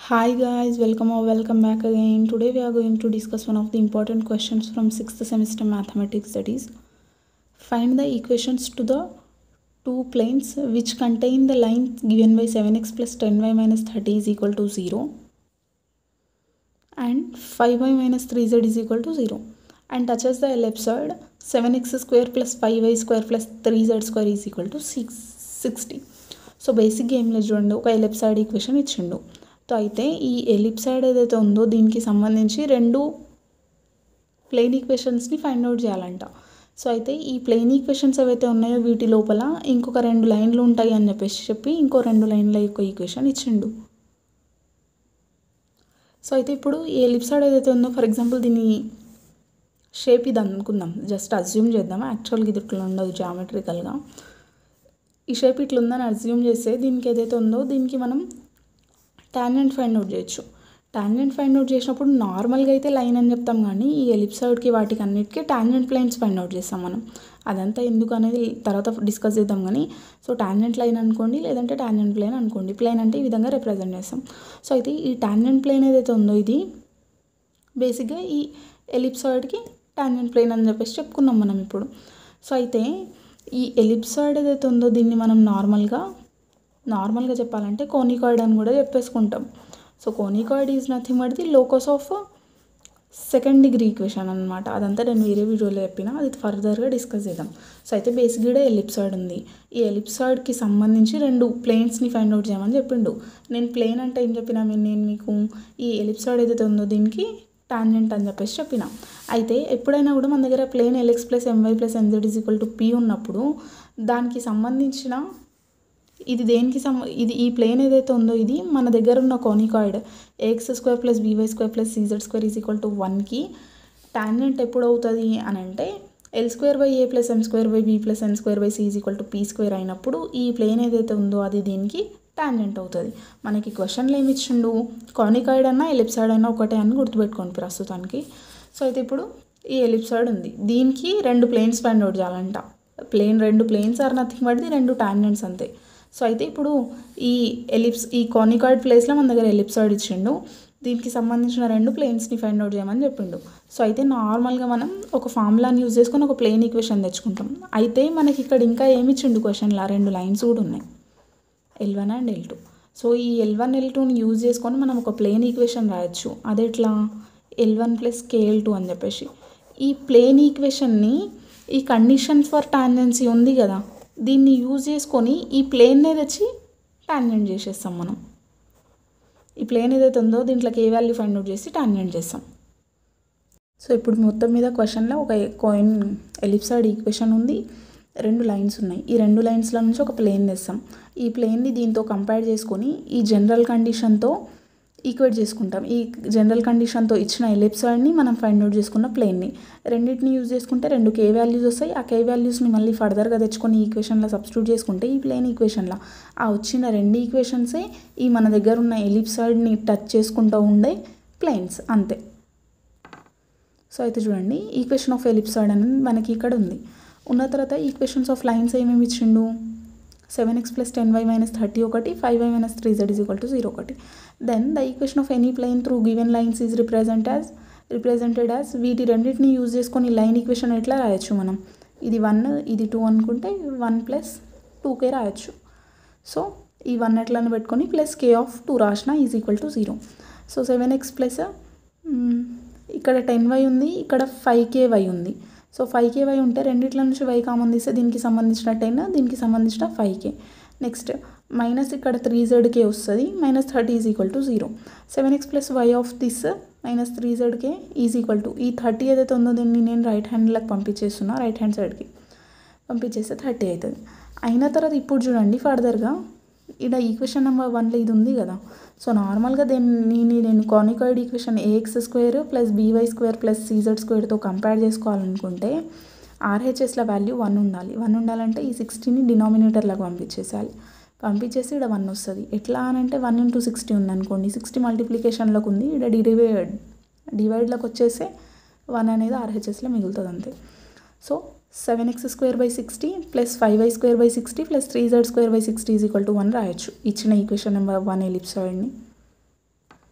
Hi guys, welcome or welcome back again. Today we are going to discuss one of the important questions from 6th semester mathematics that is find the equations to the two planes which contain the line given by 7x plus 10y minus 30 is equal to 0 and 5y minus 3z is equal to 0 and touches the ellipsoid 7x square plus 5y square plus 3z square is equal to 6 60 so బేసిక్గా ఏం లేదు చూడండి ఒక ఎలిప్సైడ్ equation ఇచ్చిండు so అయితే ఈ ఎలిప్సైడ్ ఏదైతే ఉందో దీనికి సంబంధించి రెండు ప్లెయిన్ ఈక్వేషన్స్ని ఫైండ్ అవుట్ చేయాలంట సో అయితే ఈ ప్లెయిన్ ఈక్వేషన్స్ ఏవైతే ఉన్నాయో వీటి లోపల ఇంకొక రెండు లైన్లు ఉంటాయి అని చెప్పేసి చెప్పి ఇంకో రెండు లైన్ల యొక్క ఈక్వేషన్ ఇచ్చిండు సో అయితే ఇప్పుడు ఈ ఎలిప్సైడ్ ఏదైతే ఉందో ఫర్ ఎగ్జాంపుల్ దీని షేప్ ఇది అనుకుందాం జస్ట్ అజ్యూమ్ చేద్దాం యాక్చువల్గా ఇది ఇట్లా ఉండదు జామెట్రికల్గా ఈ షేప్ ఇట్లా ఉందని అజ్యూమ్ చేస్తే దీనికి ఏదైతే ఉందో దీనికి మనం టాంజెంట్ ఫైండ్ అవుట్ చేయొచ్చు టాంజెంట్ ఫైండ్ అవుట్ చేసినప్పుడు నార్మల్గా అయితే లైన్ అని చెప్తాం కానీ ఈ ఎలిప్సైడ్కి వాటికి అన్నిటికీ టాంజెంట్ ప్లైన్స్ ఫైండ్ అవుట్ చేస్తాం మనం అదంతా ఎందుకు అనేది తర్వాత డిస్కస్ చేద్దాం కానీ సో టాంజెంట్ లైన్ అనుకోండి లేదంటే టాంజెంట్ ప్లేన్ అనుకోండి ప్లేన్ అంటే ఈ విధంగా రిప్రజెంట్ చేస్తాం సో అయితే ఈ టాంజెంట్ ప్లేన్ ఏదైతే ఉందో ఇది బేసిక్గా ఈ ఎలిప్సాయిడ్కి టాంజెంట్ ప్లేన్ అని చెప్పేసి చెప్పుకున్నాం మనం ఇప్పుడు సో అయితే ఈ ఎలిప్సాయిడ్ ఏదైతే ఉందో దీన్ని మనం నార్మల్గా నార్మల్గా చెప్పాలంటే కోనికాయిడ్ అని కూడా చెప్పేసుకుంటాం so conicoid is nothing but the locus of second degree equation అనమాట అదంతా నేను వేరే వీడియోలో చెప్పిన అది ఫర్దర్గా డిస్కస్ చేద్దాం సో అయితే బేసిక్గా ఎలిప్సాయిడ్ ఉంది ఈ ఎలిప్సాయిడ్కి సంబంధించి రెండు ప్లేన్స్ని ఫైండ్ అవుట్ చేయమని చెప్పిండు నేను ప్లేన్ అంటే ఏం చెప్పినా నేను మీకు ఈ ఎలిప్సాయిడ్ ఏదైతే ఉందో దీనికి టాంజెంట్ అని చెప్పేసి చెప్పిన అయితే ఎప్పుడైనా కూడా మన దగ్గర plane L X plus MY plus NZ is equal to P ఉన్నప్పుడు దానికి సంబంధించిన ఇది దేనికి సం ఇది ఈ ప్లేన్ ఏదైతే ఉందో ఇది మన దగ్గర ఉన్న conicoid A X square plus by square plus CZ square is equal to వన్కి టాంజెంట్ ఎప్పుడు అవుతుంది అని అంటే L square by A plus M square by be plus N square by C is equal to P square అయినప్పుడు ఈ plane ఏదైతే ఉందో అది దీనికి టాంజెంట్ అవుతుంది మనకి క్వశ్చన్లు ఏమి ఇచ్చిండు కానికాయిడ్ అన్నా ఎలిప్సైడ్ అయినా ఒకటే అని గుర్తుపెట్టుకోండి ప్రస్తుతానికి సో అయితే ఇప్పుడు ఈ ఎలిప్సైడ్ ఉంది దీనికి రెండు ప్లేన్స్ ఫైండ్ అవుట్ చేయాలంట ప్లేన్ రెండు planes are nothing but the రెండు టాంజెంట్స్ అంతే సో అయితే ఇప్పుడు ఈ ఎలిప్స్ ఈ కానికాయిడ్ ప్లేస్లో మన దగ్గర ఎలిప్సాయిడ్ ఇచ్చిండు దీనికి సంబంధించిన రెండు ప్లేన్స్ని ఫైండ్ అవుట్ చేయమని చెప్పిండు సో అయితే నార్మల్గా మనం ఒక ఫార్ములాని యూజ్ చేసుకొని ఒక ప్లేన్ ఈక్వేషన్ తెచ్చుకుంటాం అయితే మనకి ఇక్కడ ఇంకా ఏమి ఇచ్చిండు క్వశ్చన్లో రెండు లైన్స్ కూడా ఉన్నాయి L one and L two so ఈ ఎల్ వన్ ఎల్ టూని యూజ్ చేసుకొని మనం ఒక ప్లేన్ ఈక్వేషన్ రాయొచ్చు అది ఎట్లా L one plus K L two అని చెప్పేసి ఈ ప్లేన్ ఈక్వేషన్ని ఈ కండిషన్ ఫర్ టాంజెన్సీ ఉంది కదా దీన్ని యూజ్ చేసుకొని ఈ ప్లేన్నే తెచ్చి టాంజెంట్ చేసేస్తాం మనం ఈ ప్లేన్ ఏదైతే ఉందో దీంట్లోకి ఏ వాల్యూ ఫైండ్ అవుట్ చేసి టాంజెంట్ చేస్తాం సో ఇప్పుడు మొత్తం మీద క్వశ్చన్లో ఒక కాయిన్ ఎలిప్సైడ్ ఈక్వేషన్ ఉంది రెండు లైన్స్ ఉన్నాయి ఈ రెండు లైన్స్ల నుంచి ఒక ప్లేన్ తెస్తాం ఈ ప్లేన్ని దీంతో కంపేర్ చేసుకొని ఈ జనరల్ కండిషన్తో ఈక్వేట్ చేసుకుంటాం ఈ జనరల్ కండిషన్తో ఇచ్చిన ఎలిప్సాయిడ్ని మనం ఫైండ్ అవుట్ చేసుకున్న ప్లేన్ని రెండింటిని యూజ్ చేసుకుంటే రెండు కే వాల్యూస్ వస్తాయి ఆ కే వాల్యూస్ని మళ్ళీ ఫర్దర్గా తెచ్చుకొని ఈక్వేషన్లో సబ్స్టిట్యూట్ చేసుకుంటే ఈ ప్లేన్ ఈక్వేషన్లో ఆ వచ్చిన రెండు ఈక్వేషన్సే ఈ మన దగ్గర ఉన్న ఎలిప్సాయిడ్ని టచ్ చేసుకుంటూ ఉండే ప్లేన్స్ అంతే సో అయితే చూడండి ఈక్వేషన్ ఆఫ్ ఎలిప్సాయిడ్ అనేది మనకి ఇక్కడ ఉంది ఉన్న తర్వాత ఈక్వేషన్స్ ఆఫ్ లైన్స్ ఏమేమి ఇచ్చిండు seven X plus ten Y minus thirty ఒకటి five Y minus three Z is equal to zero ఒకటి then the equation of any plane through given lines is represent as represented as వీటి రెండింటిని use చేసుకొని line equation ఎట్లా రాయొచ్చు మనం ఇది one ఇది టూ అనుకుంటే వన్ ప్లస్ టూకే రాయొచ్చు సో ఈ వన్ ఎట్లను పెట్టుకొని ప్లస్ కే ఆఫ్ టూ రాసిన is equal to zero so seven X plus ఇక్కడ టెన్ వై ఉంది ఇక్కడ ఫైవ్ కే వై ఉంది సో ఫైవ్ కే వై ఉంటే రెండిట్ల నుంచి వై కామన్ తీస్తే దీనికి సంబంధించిన టెన్ దీనికి సంబంధించిన ఫైవ్ కే నెక్స్ట్ మైనస్ ఇక్కడ త్రీ జెడ్కే వస్తుంది minus thirty is equal to zero seven X plus Y of this minus three జెడ్కే ఈజ్ ఈక్వల్ టు ఈ థర్టీ ఏదైతే ఉందో దీన్ని నేను రైట్ హ్యాండ్లకు పంపించేస్తున్నా రైట్ హ్యాండ్ సైడ్కి పంపించేస్తే థర్టీ అవుతుంది అయిన తర్వాత ఇప్పుడు చూడండి ఫర్దర్గా ఇక్కడ ఈక్వేషన్ నెంబర్ వన్లో ఇది ఉంది కదా సో నార్మల్గా దీన్ని నేను conicoid equation AX square plus by square plus C Z స్క్వేర్తో కంపేర్ చేసుకోవాలనుకుంటే ఆర్హెచ్ఎస్ల వాల్యూ వన్ ఉండాలి వన్ ఉండాలంటే ఈ సిక్స్టీని డినామినేటర్లకు పంపించేసేయాలి పంపించేసి ఇక్కడ వన్ వస్తుంది ఎట్లా అని అంటే వన్ ఇంటూ సిక్స్టీ ఉంది అనుకోండి సిక్స్టీ మల్టిప్లికేషన్లోకి ఉంది ఇక్కడ డివైడ్ డివైడ్లోకి వచ్చేస్తే వన్ అనేది ఆర్హెచ్ఎస్లో మిగులుతుంది అంతే so seven X square by sixty plus five Y square by sixty plus three Z square by sixty is equal to one రాయొచ్చు ఇచ్చిన ఈక్వేషన్ నెంబర్ వన్ ఎలిప్సాయిడ్ని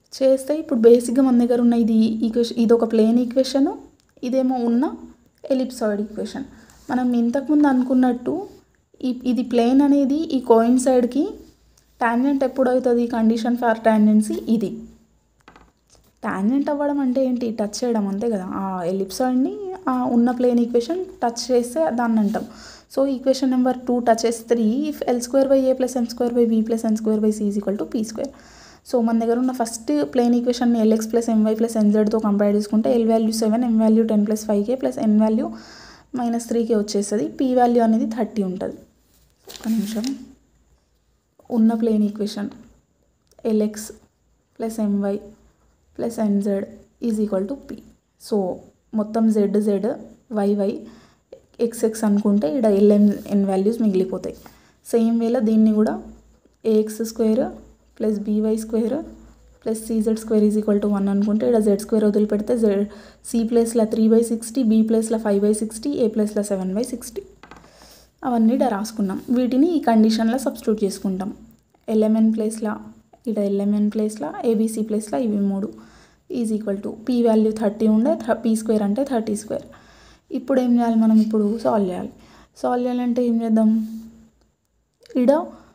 చేస్తే ఇప్పుడు బేసిక్గా మన దగ్గర ఉన్న ఇది ఈక్వేషన్ ఇది ఒక ప్లేన్ ఈక్వేషన్ ఇదేమో ఉన్న ఎలిప్సాయిడ్ ఈక్వేషన్ మనం ఇంతకుముందు అనుకున్నట్టు ఈ ఇది ప్లేన్ అనేది ఈ కోయిన్ సైడ్కి టాంజెంట్ ఎప్పుడు అవుతుంది కండిషన్ ఫర్ టాంజెన్సీ ఇది టాంజెంట్ అవ్వడం అంటే ఏంటి టచ్ చేయడం అంతే కదా ఆ ఎలిప్సాయిడ్ని ఆ ఉన్న ప్లేన్ ఈక్వేషన్ టచ్ చేస్తే దాన్ని అంటాం so equation number two touches three if l square by A plus N square by be plus N square by C is equal to P square so మన దగ్గర ఉన్న first plane equation l x plus MY plus ఎన్జెడ్తో compare చేసుకుంటే l value seven m value ten plus five k plus n value minus three k వచ్చేస్తుంది p value అనేది thirty ఉంటుంది ఒక నిమిషం ఉన్న plane equation l x plus MY plus NZ is equal to p so మొత్తం z z y y x x అనుకుంటే ఇక్కడ l n n values మిగిలిపోతాయి సేమ్ వేలో దీన్ని కూడా a x square plus by square plus CZ square is equal to one అనుకుంటే ఇక్కడ z square వదిలిపెడితే జెడ్ సి ప్లస్లో త్రీ బై సిక్స్టీ బీ ప్లస్లో ఫైవ్ బై సిక్స్టీ ఏ ప్లస్లో సెవెన్ బై సిక్స్టీ అవన్నీ ఇక్కడ రాసుకున్నాం వీటిని ఈ కండిషన్లో సబ్స్టిట్యూట్ చేసుకుంటాం ఎల్ఎంఎన్ ప్లేస్లో ఇక్కడ ఎల్ఎంఎన్ ప్లేస్లో ఏబీసీ ప్లేస్లో ఇవి మూడు is equal to p value thirty ఉండే పీ స్క్వేర్ అంటే థర్టీ స్క్వేర్ ఇప్పుడు ఏం చేయాలి మనం ఇప్పుడు సాల్వ్ చేయాలి సాల్వ్ చేయాలంటే ఏం చేద్దాం ఇడ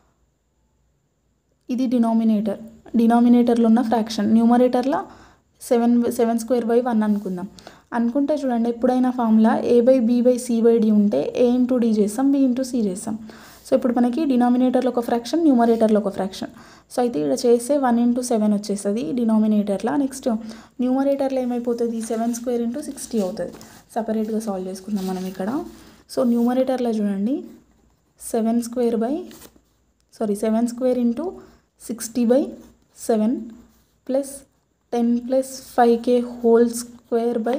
ఇది డినామినేటర్ డినామినేటర్లో ఉన్న ఫ్రాక్షన్ న్యూమరేటర్లో seven seven square by one అనుకుందాం అనుకుంటే చూడండి ఎప్పుడైనా formula a by b by c by d ఉంటే ఏ ఇంటూ డి చేస్తాం బి ఇంటూ సి చేస్తాం సో ఇప్పుడు మనకి డినామినేటర్లో ఒక ఫ్రాక్షన్ న్యూమరేటర్లో ఒక ఫ్రాక్షన్ సో అయితే ఇక్కడ చేస్తే వన్ ఇంటూ సెవెన్ వచ్చేస్తుంది డినామినేటర్లో నెక్స్ట్ న్యూమరేటర్లో ఏమైపోతుంది సెవెన్ స్క్వేర్ ఇంటూ సిక్స్టీ అవుతుంది సపరేట్గా సాల్వ్ చేసుకుందాం మనం ఇక్కడ సో న్యూమరేటర్లో చూడండి seven square by sorry seven square into sixty by seven plus ten plus five k whole square by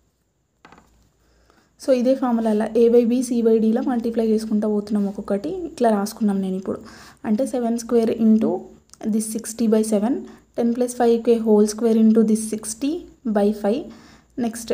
so ఇదే formula a by b c by డీలో multiply చేసుకుంటూ పోతున్నాం ఒక్కొక్కటి ఇట్లా రాసుకున్నాం నేను ఇప్పుడు అంటే seven square into this sixty by seven ten plus five k whole square into this sixty by five next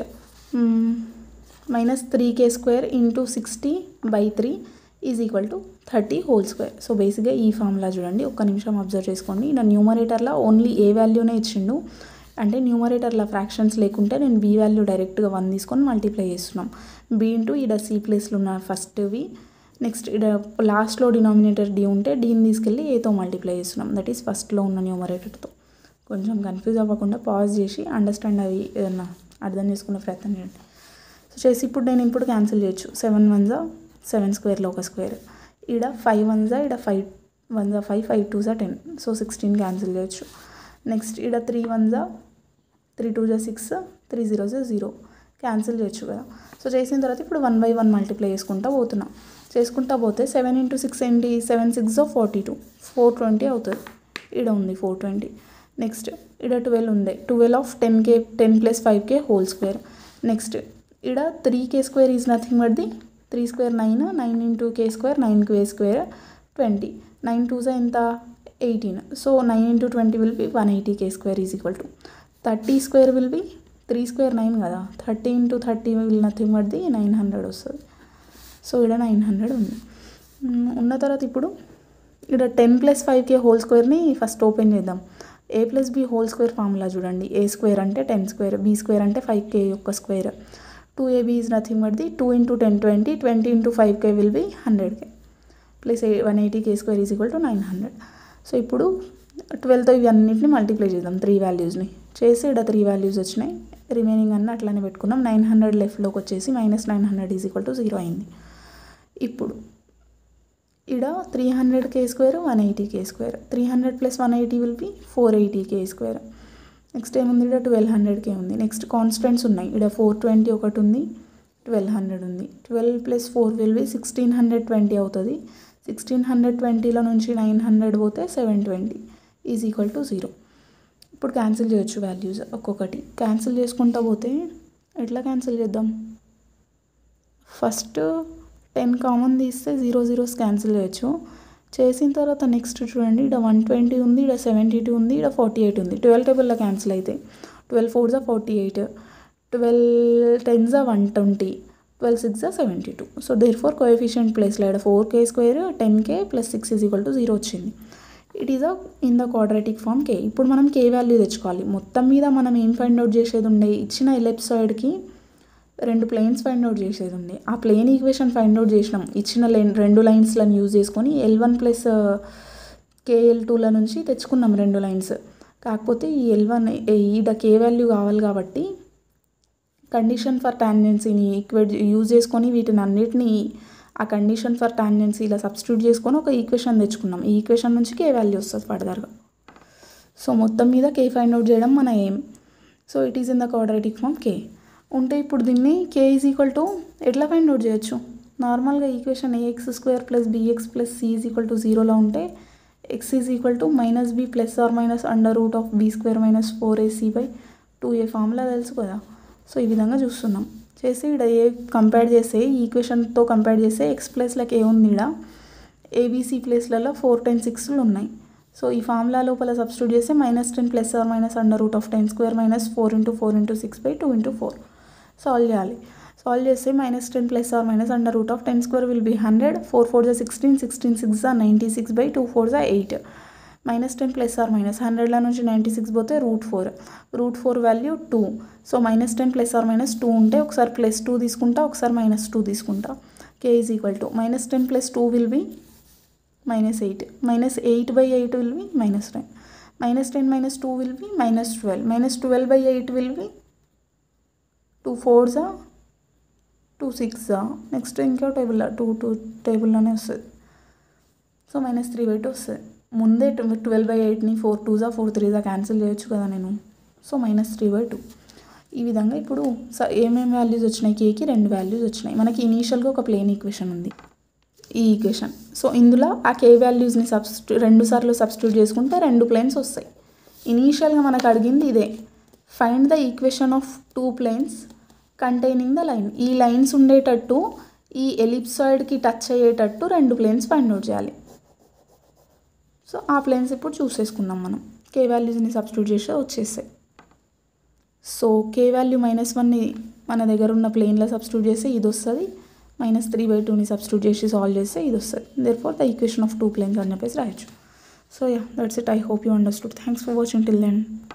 minus three k square into sixty by three is equal to thirty whole square so బేసిక్గా ఈ formula చూడండి ఒక్క నిమిషం observe చేసుకోండి నా న్యూమరేటర్లో only ఏ వాల్యూనే ఇచ్చిండు అంటే న్యూమరేటర్లో ఫ్రాక్షన్స్ లేకుంటే నేను బీ వాల్యూ డైరెక్ట్గా వన్ తీసుకొని మల్టిప్లై చేస్తున్నాం బీ ఇంటూ ఇక్కడ సి ప్లేస్లో ఉన్న ఫస్ట్వి నెక్స్ట్ ఇక్కడ లాస్ట్లో డినామినేటర్ డి ఉంటే డీని తీసుకెళ్ళి ఏతో మల్టిప్లై చేస్తున్నాం దట్ ఈస్ ఫస్ట్లో ఉన్న న్యూమరేటర్తో కొంచెం కన్ఫ్యూజ్ అవ్వకుండా పాజ్ చేసి అండర్స్టాండ్ అవి ఏదన్నా అర్థం చేసుకునే ప్రయత్నం చేయండి సో చేసి ఇప్పుడు నేను ఇప్పుడు క్యాన్సిల్ చేయొచ్చు సెవెన్ వన్ జా సెవెన్ స్క్వేర్లో ఒక స్క్వేర్ ఈడ ఫైవ్ వన్ జా ఈడ ఫైవ్ వన్ జా ఫైవ్ ఫైవ్ టూ జా టెన్ సో సిక్స్టీన్ క్యాన్సిల్ చేయొచ్చు నెక్స్ట్ ఈడ త్రీ వన్ జా త్రీ టూ జా సిక్స్ త్రీ జీరో జా జీరో క్యాన్సిల్ చేయొచ్చు కదా సో చేసిన తర్వాత ఇప్పుడు వన్ బై వన్ మల్టిప్లై చేసుకుంటా పోతున్నాం చేసుకుంటా పోతే సెవెన్ ఇంటూ సిక్స్ ఏంటి seven six forty two four twenty అవుతుంది ఈడ ఉంది ఫోర్ ట్వంటీ నెక్స్ట్ ఈడ ట్వెల్వ్ ఉంది twelve of ten k ten plus five k whole square next ఈడ three k square is nothing but the three square nine nine into k square nine k square twenty nine టూజా ఎంత eighteen so nine into twenty will be one eighty k square is equal to thirty square will be three square nine కదా thirty into thirty will nothing but the nine hundred వస్తుంది so ఇక్కడ nine hundred ఉంది మ్, ఉన్న తర్వాత ఇప్పుడు ఇక్కడ ten plus ఫైవ్కి హోల్ స్క్వేర్ని ఫస్ట్ ఓపెన్ చేద్దాం a plus b whole square formula చూడండి ఏ స్క్వేర్ అంటే టెన్ స్క్వేర్ బి స్క్వేర్ అంటే ఫైవ్ కే యొక్క square two a b is nothing but the two into ten twenty twenty into five k will be hundred k plus one eighty k square is equal to nine hundred so ఇప్పుడు ట్వెల్వ్తో ఇవి అన్నింటిని multiply చేద్దాం three వాల్యూస్ని చేసి ఇక్కడ three values వచ్చినాయి remaining అన్నీ అట్లానే పెట్టుకున్నాం నైన్ హండ్రెడ్ లెఫ్ట్లోకి వచ్చేసి minus nine hundred is equal to zero అయింది ఇప్పుడు ఇక్కడ three hundred k square one eighty k square three hundred plus one eighty will be four eighty k square next ఏముంది ఇక్కడ ట్వెల్వ్ హండ్రెడ్ కే ఉంది next constants ఉన్నాయి ఇక్కడ four twenty ఒకటి ఉంది ట్వెల్వ్ హండ్రెడ్ ఉంది twelve plus four will be sixteen hundred twenty అవుతుంది sixteen hundred ట్వంటీలో నుంచి నైన్ హండ్రెడ్ పోతే seven twenty is equal to zero ఇప్పుడు క్యాన్సిల్ చేయొచ్చు వాల్యూస్ ఒక్కొక్కటి క్యాన్సిల్ చేసుకుంటా పోతే ఎట్లా క్యాన్సిల్ చేద్దాం ఫస్ట్ టెన్ కామన్ తీస్తే జీరో జీరోస్ క్యాన్సిల్ చేయొచ్చు చేసిన తర్వాత నెక్స్ట్ చూడండి ఇక్కడ వన్ ట్వంటీ ఉంది ఇక్కడ సెవెంటీ టూ ఉంది ఇక్కడ ఫార్టీ ఎయిట్ ఉంది ట్వెల్వ్ టేబుల్లో క్యాన్సిల్ అవుతాయి ట్వెల్వ్ ఫోర్జా ఫార్టీ ఎయిట్ ట్వెల్వ్ టెన్జా వన్ ట్వంటీ ట్వెల్వ్ సిక్స్జా seventy two so there four coefficient ప్లేస్లో ఇక్కడ four k square ten k plus six is equal to zero వచ్చింది it is a in the quadratic form k ఇప్పుడు మనం కే value తెచ్చుకోవాలి మొత్తం మీద మనం ఏం ఫైండ్ అవుట్ చేసేది ఉండే ఇచ్చిన ఎలెప్సాయిడ్కి రెండు ప్లేన్స్ ఫైండ్ అవుట్ చేసేది ఉంది ఆ ప్లేన్ ఈక్వేషన్ ఫైండ్ అవుట్ చేసినాం ఇచ్చిన లైన్ రెండు లైన్స్లను యూజ్ చేసుకొని ఎల్ వన్ ప్లస్ కేఎల్ టూల నుంచి తెచ్చుకున్నాం రెండు లైన్స్ కాకపోతే ఈ ఎల్ వన్ ఈడ కే వాల్యూ కావాలి కాబట్టి కండిషన్ ఫర్ టాంజెన్సీని ఈక్వేట్ యూజ్ చేసుకొని వీటిని అన్నిటిని ఆ కండిషన్ ఫర్ టాంజెన్సీ ఇలా సబ్స్టిట్యూట్ చేసుకొని ఒక ఈక్వేషన్ తెచ్చుకున్నాం ఈ ఈక్వేషన్ నుంచి కే వాల్యూ వస్తుంది ఫర్దర్గా సో మొత్తం మీద కే ఫైండ్ అవుట్ చేయడం మన aim so it is in the quadratic form k ఉంటే ఇప్పుడు దీన్ని కే ఈజ్ ఈక్వల్ టు ఎట్లా ఫైండ్ అవుట్ చేయొచ్చు నార్మల్గా equation AX square plus b x plus c is equal to జీరోలో ఉంటే x is equal to minus b plus or minus under root of b square minus four a c by two a formula తెలుసు కదా so ఈ విధంగా చూస్తున్నాం చేసి ఇక్కడ ఏ compare చేస్తే ఈ ఈక్వేషన్తో కంపేర్ చేస్తే ఎక్స్ ప్లస్లకు ఏ ఉంది ఇక్కడ ఏబీసీ ప్లేస్లలో ఫోర్ టెన్ సిక్స్లు ఉన్నాయి సో ఈ ఫార్ములా లోపల సబ్స్టిట్యూట్ చేస్తే minus ten plus or minus under root of ten square minus four into four into six by two into four solve చేయాలి సాల్వ్ చేస్తే minus ten plus or minus under root of ten square will be hundred four four జా sixteen sixteen six జా ninety six by two four జా eight minus ten plus or minus హండ్రెడ్ల నుంచి ninety six పోతే root four root four value two so minus ten plus or minus two ఉంటే ఒకసారి plus two తీసుకుంటా ఒకసారి minus two తీసుకుంటా k is equal to minus ten plus two will be minus eight minus eight by eight will be minus ten minus ten minus two will be minus twelve minus twelve by eight will be two ఫోర్జా two సిక్సా next ఇంకో table two two టేబుల్లోనే వస్తుంది so minus three by two వస్తుంది ముందే twelve by ఎయిట్ని four టూజా four త్రీజా క్యాన్సిల్ చేయొచ్చు కదా నేను so minus three by two ఈ విధంగా ఇప్పుడు స ఏమేమి వాల్యూస్ వచ్చినాయి కేకి రెండు వాల్యూస్ వచ్చినాయి మనకి ఇనీషియల్గా ఒక ప్లేన్ ఈక్వేషన్ ఉంది ఈ ఈక్వేషన్ సో ఇందులో ఆ కే వాల్యూస్ని సబ్స్టిట్యూ రెండు సార్లు సబ్స్టిట్యూట్ చేసుకుంటే రెండు ప్లేన్స్ వస్తాయి ఇనీషియల్గా మనకు అడిగింది ఇదే find the equation of two planes containing the line ఈ లైన్స్ ఉండేటట్టు ఈ ఎలిప్సాయిడ్కి టచ్ అయ్యేటట్టు రెండు ప్లేన్స్ ఫైండ్ అవుట్ చేయాలి సో ఆ ప్లేన్స్ ఇప్పుడు చూసేసుకుందాం మనం కే వాల్యూస్ని సబ్స్టిట్యూట్ చేస్తే వచ్చేస్తాయి సో కే వాల్యూ మైనస్ వన్ని మన దగ్గర ఉన్న ప్లేన్లో సబ్స్టిట్యూట్ చేస్తే ఇది వస్తుంది మైనస్ త్రీ బై టూని సబ్స్టిట్యూట్ చేసి సాల్వ్ చేస్తే ఇది వస్తుంది therefore the equation of two planes అని చెప్పేసి రాయొచ్చు so yeah that's it I hope you understood thanks for watching till then